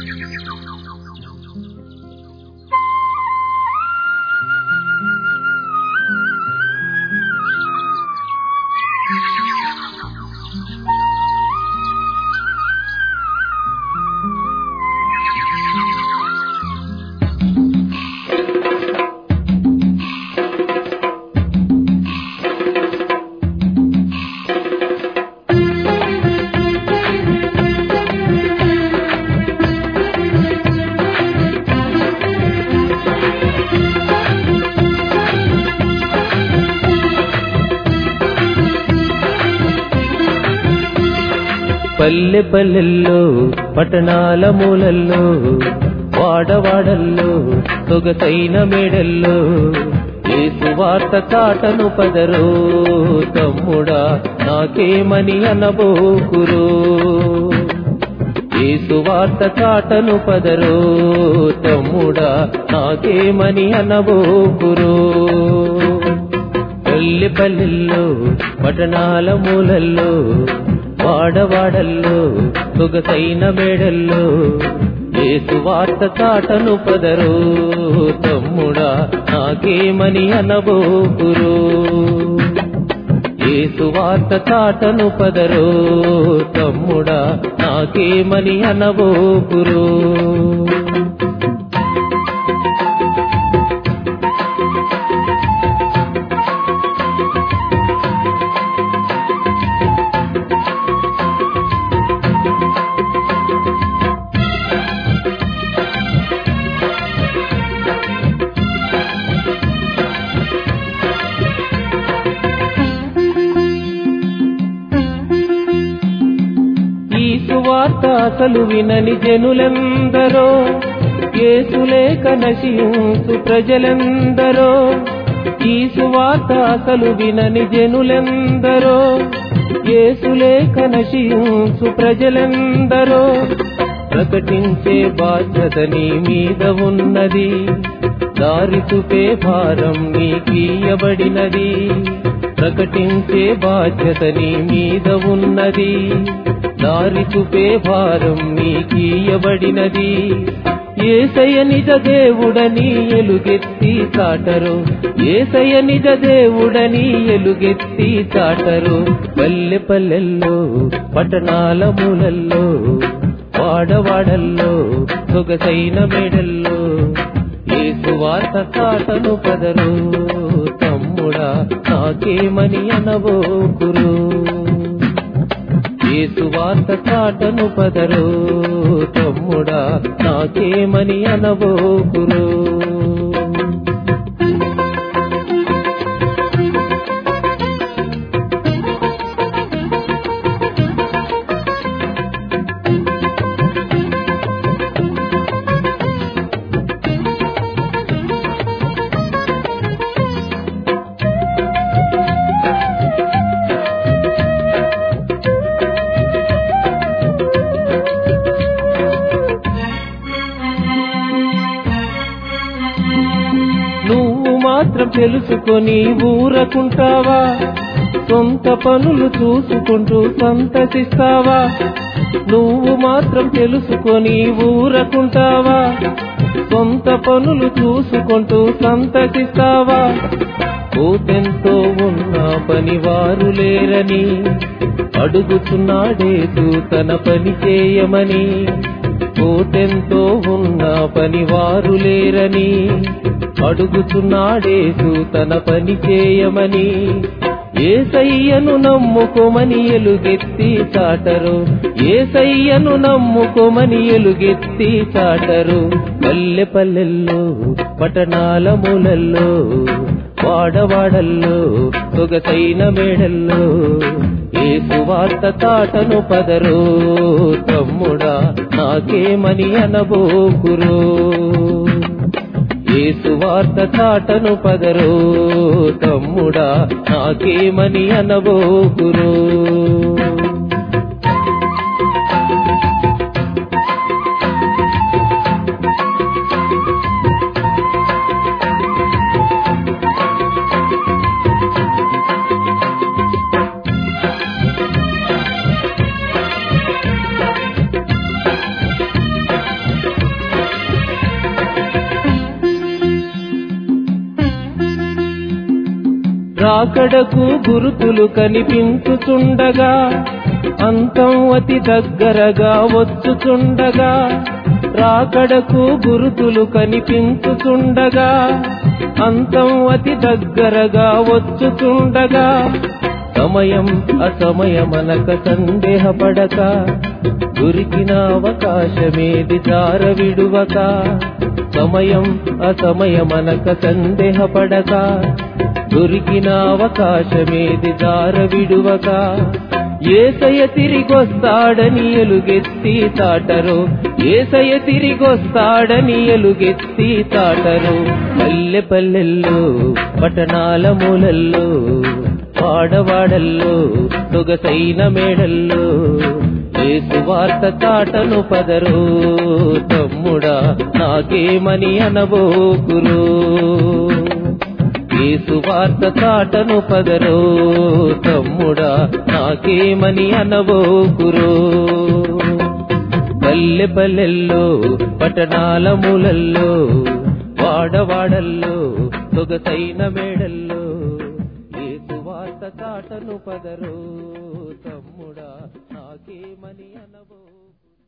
పల్లె పల్లెల్లో పట్టణాల మూలల్లో వాడవాడల్లో సొగసైన మేడల్లో ఏసు వార్త చాటను పదరో తమ్ముడా నాకేమని అనబోకురో ఏసు వార్త చాటను పదరో తమ్ముడా నాకేమని అనబోకురో పల్లె పల్లెల్లో పట్టణాల మూలల్లో వాడవాడల్లో సొగసైన మేడల్లో ఏసు వార్త చాటను పదరో తమ్ముడా నాకేమని అనబోకురో ఏసు వార్త చాటను పదరో తమ్ముడా నాకేమని అనబోకురో ఈ సువార్త అసలు వినని జనులెందరో ఏసులేక నశించు ప్రజలెందరో ఈ సువార్త అసలు వినని జనులెందరో ఏసులేక నశించు ప్రజలెందరో ప్రకటించే బాధ్యత నీ మీద ఉన్నది దారి చూపే భారం నీకీయబడినది ప్రకటించే బాధ్యత నీ మీద ఉన్నది దారి చూపే భారం నీకీయబడినది ఏసయ నిజ దేవుడని ఎలుగెత్తి చాటరు ఏసయ నిజ దేవుడని ఎలుగెత్తి చాటరు పల్లె పల్లెల్లో పట్టణాల మూలల్లో వాడవాడల్లో సొగసైన మేడల్లో ఏసు వార్త చాటను పదరు తమ్ముడా నాకేమని అనబోకురు ఏసు వార్త చాటను పదరు తమ్ముడా నాకేమని అనబోకురు నువ్వు మాత్రం తెలుసుకొని ఊరకుంటావా సొంత పనులు చూసుకుంటూ సంతసిస్తావా నువ్వు మాత్రం తెలుసుకొని ఊరకుంటావా సొంత పనులు చూసుకుంటూ సంతసిస్తావా కోతెంతో ఉన్న పనివారు లేరని అడుగుతున్నాడేసు తన పని చేయమని కోతెంతో ఉన్న పనివారు లేరని అడుగుతున్నాడేసు తన పని చేయమని ఏసయ్యను నమ్ముకోమని ఎలుగెత్తి చాటరు ఏసయ్యను నమ్ముకోమని ఎలుగెత్తి చాటరు పల్లె పల్లెల్లో పట్టణాల మూలల్లో వాడవాడల్లో సొగసైన మేడల్లో ఏసు వార్త తాటను పదరు తమ్ముడా నాకేమని అనబోకురు ఏసు వార్త చాటను పదరు తమ్ముడా నాకేమని అనబోకురు రాకడకు గురుతులు కనిపించుచుండగా అంతం అతి దగ్గరగా వచ్చుచుండగా రాకడకు గురుతులు కనిపించుచుండగా అంతం అతి దగ్గరగా వచ్చుచుండగా సమయం అసమయమనక సందేహపడక దొరికిన అవకాశమేది జార విడువక సమయం అసమయమనక సందేహపడక దొరికిన అవకాశమేది జార విడువక ఏసయ తిరిగొస్తాడని ఎలుగెత్తి తాటరు ఏసయ తిరిగొస్తాడని ఎలుగెత్తి తాటరు పల్లె పల్లెల్లో పట్టణాల మూలల్లో వాడవాడల్లో సొగసైన మేడల్లో ఏసు వార్త తాటను పదరు తమ్ముడా నాకేమని అనబోకురు ఏసు వార్త తాటను పదరు తమ్ముడా నాకేమని అనబోకురు పల్లె పల్లెల్లో పట్టణాల మూలల్లో వాడవాడల్లో సొగసైన మేడల్లో ఏసు వార్త తాటను పదరు తమ్ముడా నాకేమని అనబో